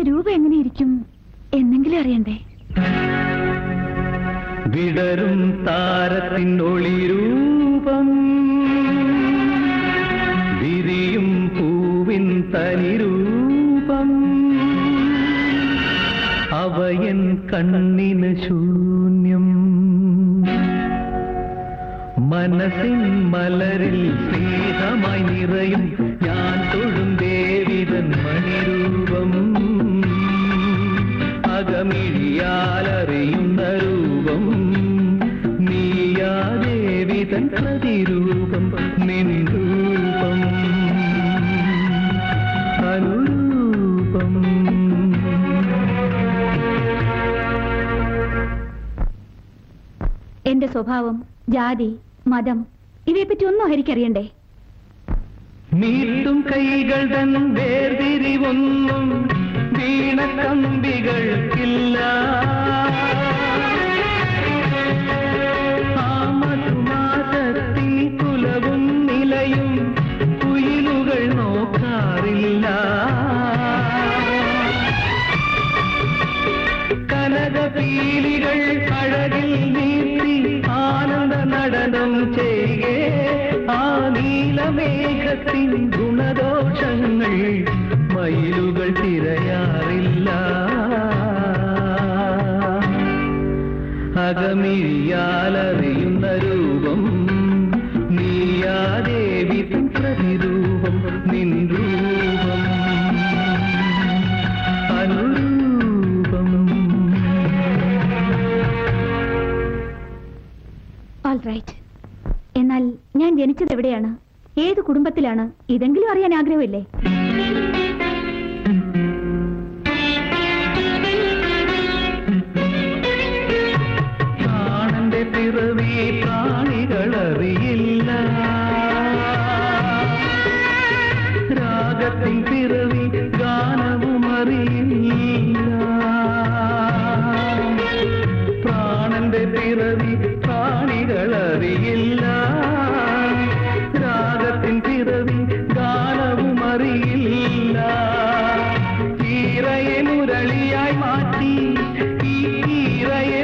രൂപ എങ്ങനെയിരിക്കും എന്നെങ്കിലും അറിയണ്ടേ വിടരും താരത്തിൻ ഒളിരൂപം വിരിയും പൂവിൻ തനിരൂപം അവയൻ കണ്ണിന് ശൂന്യം മനസ്സിൻ മലരിൽ സ്നേഹമായി നിറയും ഞാൻ തൊഴും ദേവിതൻ മണിരൂപം അകമിഴിയാലറിയുന്ന രൂപം നീയാ ദേവിതൻ പ്രതിരൂപം നിൻ രൂപം അനുരൂപം എന്റെ സ്വഭാവം ജാതി മതം ഇവയെപ്പറ്റി ഒന്നും ഹരിക്കറിയണ്ടേ നീട്ടും കൈകൾ തൻ വേർതിരിവൊന്നും വീണക്കമ്പികൾക്കില്ല ആ മധുമാസത്തിൻ കുലവും നിലയും കുയിലുകൾ നോക്കാറില്ല കനകപീലികൾ അഴകിൽ നീട്ടി ആനന്ദ നടനം ചെയ്യേ ആ നീലമേഘത്തിൻ ഗുണദോഷങ്ങൾ മയിലുകൾ തിരയാറില്ല അകമിഴിയാലറിയുന്ന രൂപം നീയാ ദേവി പ്രതിരൂപം നിൻ രൂപം അനുരൂപം ഓൾ റൈറ്റ് എന്നാൽ ഞാൻ ജനിച്ചത് എവിടെയാണ് ഏത് കുടുംബത്തിലാണ് ഇതെങ്കിലും അറിയാൻ ആഗ്രഹമില്ലേ പ്രാണന്റെ പിറവി പ്രാണികളറിയില്ല രാഗത്തിൻ പിറവി ഗാനവും അറിയില്ല പ്രാണന്റെ പിറവി പ്രാണികളറിയില്ല രാഗത്തിൻ പിറവി ഗാനവും അറിയില്ല ഈറയെ മുരളിയായി മാറ്റി ഈ ഈറയെ